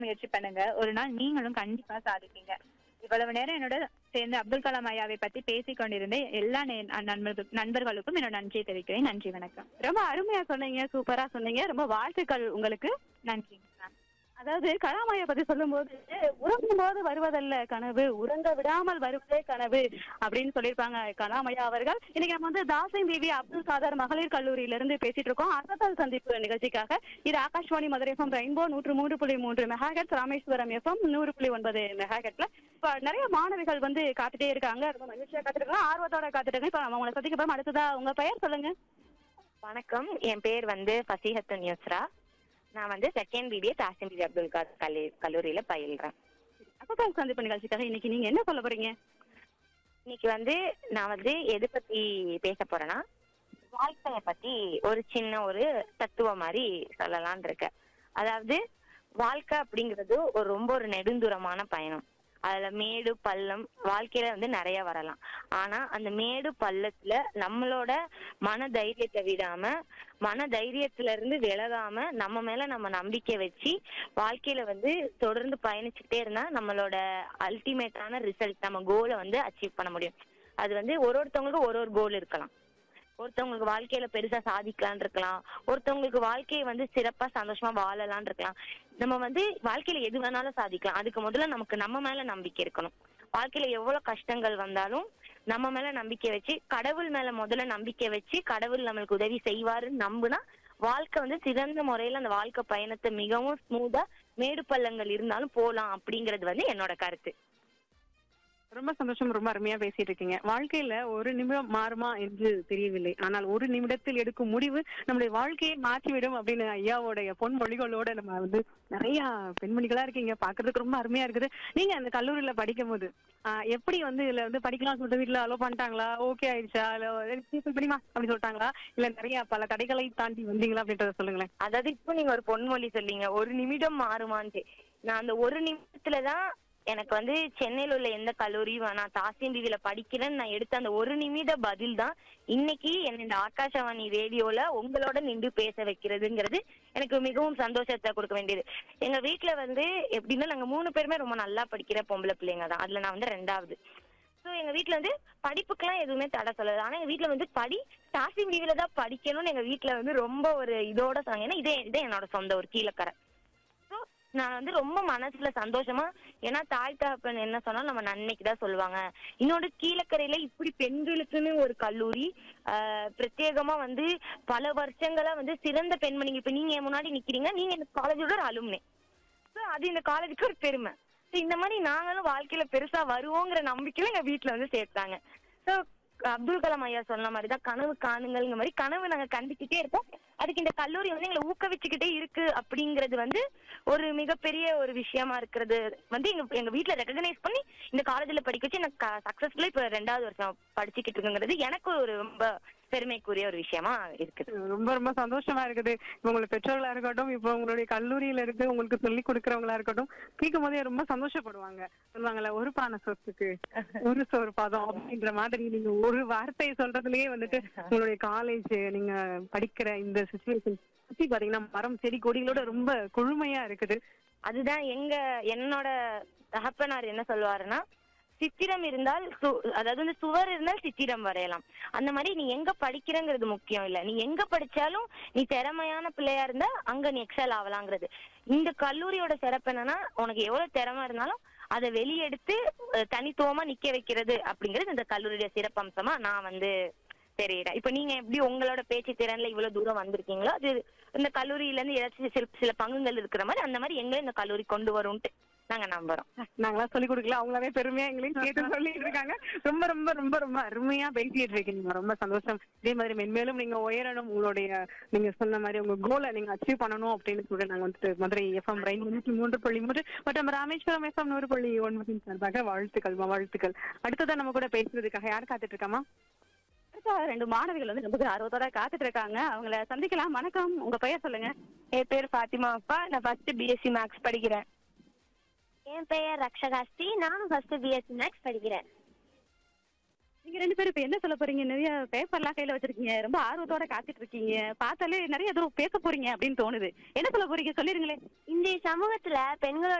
முயற்சி பண்ணுங்க ஒரு நாள் நீங்களும் கண்டிப்பா சாதிப்பீங்க இவ்வளவு நேரம் என்னோட சேர்ந்து அப்துல் கலாம் ஐயாவை பத்தி பேசிக் கொண்டிருந்த எல்லா நே- நண்பர்கள் நண்பர்களுக்கும் என்னோட நன்றியை தெரிவிக்கிறேன் நன்றி வணக்கம் ரொம்ப அருமையா சொன்னீங்க சூப்பரா சொன்னீங்க ரொம்ப வாழ்த்துக்கள் உங்களுக்கு நன்றி மேம் அதாவது கலாமைய பத்தி சொல்லும்போது உறங்கும் போது வருவதல்ல கனவு உறங்க விடாமல் வருவதே கனவு அப்படின்னு சொல்லியிருப்பாங்க கலாமையா அவர்கள் இன்னைக்கு நம்ம வந்து தாசிங் பிவி அப்துல் காதர் மகளிர் கல்லூரியில இருந்து பேசிட்டு இருக்கோம் அசத்தல் சந்திப்பு நிகழ்ச்சிக்காக இது ஆகாஷ்வாணி மதுரை எஃப்எம் ரெயின்போ நூற்று மூன்று புள்ளி மூன்று மெகாஹெட் ராமேஸ்வரம் எஃப்எம் நூறு புள்ளி ஒன்பது மெகாஹெட்ல இப்ப நிறைய மாணவிகள் வந்து காத்துட்டே இருக்காங்க ரொம்ப மகிழ்ச்சியா காத்துட்டு இருக்காங்க ஆர்வத்தோட காத்துட்டு இருக்காங்க இப்ப நம்ம உங்களை சந்திக்க போறோம் அடுத்ததா உங்க பெயர் சொல்லுங்க வணக்கம் என் பேர் வந்து ஃபசிஹத்துன் யூஸ்ரா நான் வந்து செகண்ட் பிபிஏ தாசிம் பிபி அப்துல் காதர் கல்லூரி கல்லூரியில பயில்றேன் அசத்தல் சந்திப்பு நிகழ்ச்சிக்காக இன்னைக்கு நீங்க என்ன சொல்ல போறீங்க இன்னைக்கு வந்து நான் வந்து எது பத்தி பேச போறேன்னா வாழ்க்கைய பத்தி ஒரு சின்ன ஒரு தத்துவம் மாதிரி சொல்லலாம்னு இருக்கேன் அதாவது வாழ்க்கை அப்படிங்கிறது ஒரு ரொம்ப ஒரு நெடுந்தூரமான பயணம் அதுல மேடு பள்ளம் வாழ்க்கையில வந்து நிறைய வரலாம் ஆனா அந்த மேடு பள்ளத்துல நம்மளோட மன தைரியத்தை விடாம மன தைரியத்துல இருந்து விலகாம நம்ம மேல நம்ம நம்பிக்கை வச்சு வாழ்க்கையில வந்து தொடர்ந்து பயணிச்சுக்கிட்டே இருந்தா நம்மளோட அல்டிமேட்டான ரிசல்ட் நம்ம கோலை வந்து அச்சீவ் பண்ண முடியும் அது வந்து ஒரு ஒருத்தவங்களுக்கும் ஒரு ஒரு கோல் இருக்கலாம் ஒருத்தவங்களுக்கு வாழ்க்கையில பெருசா சாதிக்கலாம்னு இருக்கலாம் ஒருத்தவங்களுக்கு வாழ்க்கையை வந்து சிறப்பா சந்தோஷமா வாழலாம்னு இருக்கலாம் நம்ம வந்து வாழ்க்கையில எது வேணாலும் சாதிக்கலாம் அதுக்கு முதல்ல நமக்கு நம்ம மேல நம்பிக்கை இருக்கணும் வாழ்க்கையில எவ்வளவு கஷ்டங்கள் வந்தாலும் நம்ம மேல நம்பிக்கை வச்சு கடவுள் மேல முதல்ல நம்பிக்கை வச்சு கடவுள் நம்மளுக்கு உதவி செய்வாருன்னு நம்புனா வாழ்க்கை வந்து சிறந்த முறையில அந்த வாழ்க்கை பயணத்தை மிகவும் ஸ்மூதா மேடு பள்ளங்கள் இருந்தாலும் போலாம் அப்படிங்கிறது வந்து என்னோட கருத்து ரொம்ப சந்தோஷம் ரொம்ப அருமையா பேசிட்டு இருக்கீங்க வாழ்க்கையில ஒரு நிமிடம் மாறுமா என்று தெரியவில்லை ஆனால் ஒரு நிமிடத்தில் எடுக்கும் முடிவு நம்முடைய வாழ்க்கையை மாற்றிவிடும் அப்படின்னு ஐயாவோடைய பொன்மொழிகளோட நம்ம வந்து நிறைய பெண்மணிகளா இருக்கீங்க பாக்குறதுக்கு ரொம்ப அருமையா இருக்குது நீங்க அந்த கல்லூரியில படிக்கும் போது ஆஹ், எப்படி வந்து இதுல வந்து படிக்கலாம் சொல்லிட்டு வீட்டுல அலோ பண்ணிட்டாங்களா ஓகே ஆயிடுச்சா இல்ல படிமா அப்படி சொல்லிட்டாங்களா இல்ல நிறைய பல தடைகளை தாண்டி வந்தீங்களா அப்படின்றத சொல்லுங்களேன் அதாவது இப்போ நீங்க ஒரு பொன்மொழி சொல்லிங்க ஒரு நிமிடம் மாறுமான்ட்டு நான் அந்த ஒரு நிமிடத்துலதான் எனக்கு வந்து சென்னையில உள்ள எந்த கல்லூரியும் வேணாம் தாசியம் பிவில படிக்கிறேன்னு நான் எடுத்த அந்த ஒரு நிமிட பதில் தான் இன்னைக்கு என்ன இந்த ஆகாஷவாணி ரேடியோல உங்களோட நின்று பேச வைக்கிறதுங்கிறது எனக்கு மிகவும் சந்தோஷத்தை கொடுக்க வேண்டியது எங்க வீட்ல வந்து எப்படின்னா நாங்க மூணு பேருமே ரொம்ப நல்லா படிக்கிற பொம்பளை பிள்ளைங்க தான் அதுல நான் வந்து ரெண்டாவது சோ எங்க வீட்ல வந்து படிப்புக்கெல்லாம் எதுவுமே தடை சொல்லாது ஆனா எங்க வீட்ல வந்து படி தாசிம் டிவில தான் படிக்கணும்னு எங்க வீட்ல வந்து ரொம்ப ஒரு இதோட சொன்னாங்க ஏன்னா இதே இதே என்னோட சொந்த ஒரு கீழக்கரை ஸோ நான் வந்து ரொம்ப மனசுல சந்தோஷமா ஏன்னா தாய் தகப்பன் என்ன சொன்னாலும் நம்ம நன்மைக்கு தான் சொல்லுவாங்க இன்னொரு கீழக்கரையில இப்படி பெண்களுக்குன்னு ஒரு கல்லூரி ஆஹ், பிரத்யேகமா வந்து பல வருஷங்களா வந்து சிறந்த பெண்மணிங்க இப்ப நீங்க என் முன்னாடி நிக்கிறீங்க நீங்க இந்த காலேஜோட ஒரு அலுமினே ஸோ அது இந்த காலேஜுக்கு ஒரு பெருமை ஸோ இந்த மாதிரி நாங்களும் வாழ்க்கையில பெருசா வருவோங்கிற நம்பிக்கையில எங்க வீட்ல வந்து சேர்த்தாங்க ஸோ அப்துல் கலாம் ஐயா சொன்ன மாதிரி தான் கனவு காணுங்கள்ங்கிற மாதிரி கனவு நாங்க கண்டுக்கிட்டே இருப்போம் அதுக்கு இந்த கல்லூரி வந்து எங்களை ஊக்குவிச்சுக்கிட்டே இருக்கு அப்படிங்கிறது வந்து ஒரு மிகப்பெரிய ஒரு விஷயமா இருக்கிறது வந்து எங்க எங்க வீட்ல ரெகனைஸ் பண்ணி இந்த காலேஜ்ல படிக்க வச்சு எனக்கு சக்சஸ்ஃபுல்லா இப்ப ரெண்டாவது வருஷம் படிச்சுக்கிட்டு இருக்குங்கிறது எனக்கு ஒரு ரொம்ப பெருமைக்குரிய ஒரு விஷயமா இருக்குது ரொம்ப ரொம்ப சந்தோஷமா இருக்குது இப்ப உங்களுக்கு பெற்றோர்களா இருக்கட்டும் இப்ப உங்களுடைய கல்லூரியில இருந்து உங்களுக்கு சொல்லி கொடுக்கறவங்களா இருக்கட்டும் கேட்கும் போதே ரொம்ப சந்தோஷப்படுவாங்க சொல்லுவாங்கல்ல ஒரு பானை சொத்துக்கு ஒரு சோறு பாதம் அப்படின்ற மாதிரி நீங்க ஒரு வார்த்தையை சொல்றதுலயே வந்துட்டு உங்களுடைய காலேஜ் நீங்க படிக்கிற இந்த சுச்சுவேஷன் சுத்தி பாத்தீங்கன்னா மரம் செடி கொடிகளோட ரொம்ப கொழுமையா இருக்குது அதுதான் எங்க என்னோட தகப்பனார் என்ன சொல்லுவாருன்னா சித்திரம் இருந்தால் சு- அதாவது வந்து சுவர் இருந்தால் சித்திரம் வரையலாம் அந்த மாதிரி நீ எங்க படிக்கிறங்கிறது முக்கியம் இல்ல நீ எங்க படிச்சாலும் நீ திறமையான பிள்ளையா இருந்தா அங்க நீ எக்ஸல் ஆகலாங்கிறது இந்த கல்லூரியோட சிறப்பு என்னன்னா உனக்கு எவ்வளவு திறமை இருந்தாலும் அதை வெளியெடுத்து அஹ், தனித்துவமா நிக்க வைக்கிறது அப்படிங்கிறது இந்த கல்லூரியோட சிறப்பம்சமா நான் வந்து தெரியுறேன் இப்ப நீங்க எப்படி உங்களோட பேச்சு திறன்ல இவ்வளவு தூரம் வந்திருக்கீங்களோ அது இந்த கல்லூரியில இருந்து ஏதாச்சும் சில சில பங்குகள் இருக்கிற மாதிரி அந்த மாதிரி எங்களை இந்த கல்லூரி கொண்டு வரும்ட்டு நாங்க நம்புறோம் நாங்களா சொல்லி கொடுக்கல அவங்களாவே பெருமையா எங்களையும் கேட்டு சொல்லிட்டு இருக்காங்க ரொம்ப ரொம்ப ரொம்ப ரொம்ப அருமையா பேசிட்டு இருக்கீங்க ரொம்ப சந்தோஷம் இதே மாதிரி மென்மேலும் நீங்க உயரணும் உங்களுடைய நீங்க சொன்ன மாதிரி உங்க கோலை நீங்க அச்சீவ் பண்ணணும் அப்படின்னு கூட நாங்க வந்துட்டு மதுரை எஃப்எம் ரெயின் நூற்றி மூன்று புள்ளி மூன்று மற்றும் ராமேஸ்வரம் எஃப்எம் நூறு புள்ளி ஒன்பதின் சார்பாக வாழ்த்துக்கள் மா, வாழ்த்துக்கள் அடுத்ததா நம்ம கூட பேசுறதுக்காக யார் காத்துட்டு இருக்காமா அடுத்த ரெண்டு மாணவிகள் வந்து ரொம்ப ஆர்வத்தோட காத்துட்டு இருக்காங்க அவங்கள சந்திக்கலாம் வணக்கம் உங்க பெயர் சொல்லுங்க என் பேர் ஃபாத்திமா அப்பா நான் ஃபர்ஸ்ட் பிஎஸ்சி மேக்ஸ் படிக்கிறேன் என் பெயர் ரக்ஷகாஸ்ரீ நானும் ஃபர்ஸ்ட் பிஎஸ்சி மேக்ஸ் படிக்கிறேன் நீங்க ரெண்டு பேரும் இப்ப என்ன சொல்ல போறீங்க நிறைய பேப்பர்லாம் கையில வச்சிருக்கீங்க ரொம்ப ஆர்வத்தோட காத்துட்டு இருக்கீங்க பார்த்தாலே நிறைய தூரம் பேச போறீங்க அப்படின்னு தோணுது என்ன சொல்ல போறீங்க சொல்லிருங்களேன் இன்றைய சமூகத்துல பெண்களோட